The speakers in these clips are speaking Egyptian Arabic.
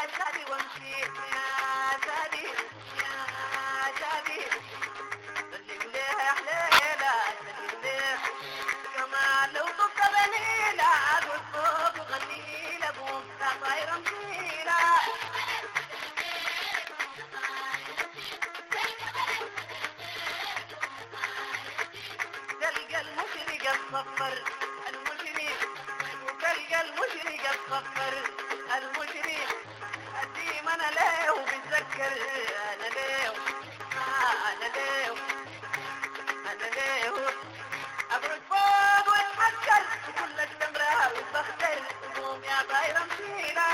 شادي وامشي يا شادي يا شادي سلم ليه يا حليلة سلم ليه كمان لو طبت بليلة أقول فوق وغني لأبوك طايرة مشيلة تلقى المشرق الصفر المشرق وتلقى المشرق الصفر المشرق قديم انا ليه وبتذكر انا ليه آه انا ليه انا ليه ابرد فوق واتحكر كل التمرة وبختر قوم يا طايرة مشيلة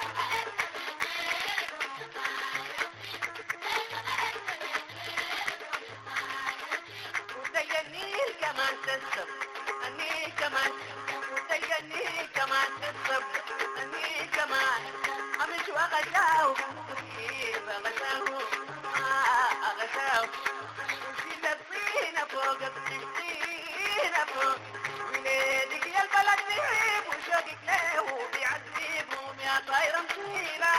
وتلقى النيل كمان تسب النيل كمان وتلقى النيل كمان تسب النيل كمان امش واغشاه كيف اغشاه آه اغشاه وشيل الطينة فوق الطينة فوق وليدك يا البلد نهيب وشوقك ليه وبيعذبهم يا طايرة مشيلة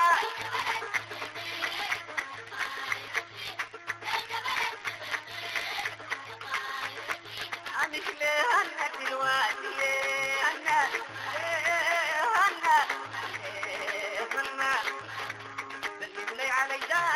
مش ليه هنا دلوقتي ليه هنا ليه هنا ليه هنا سلم لي على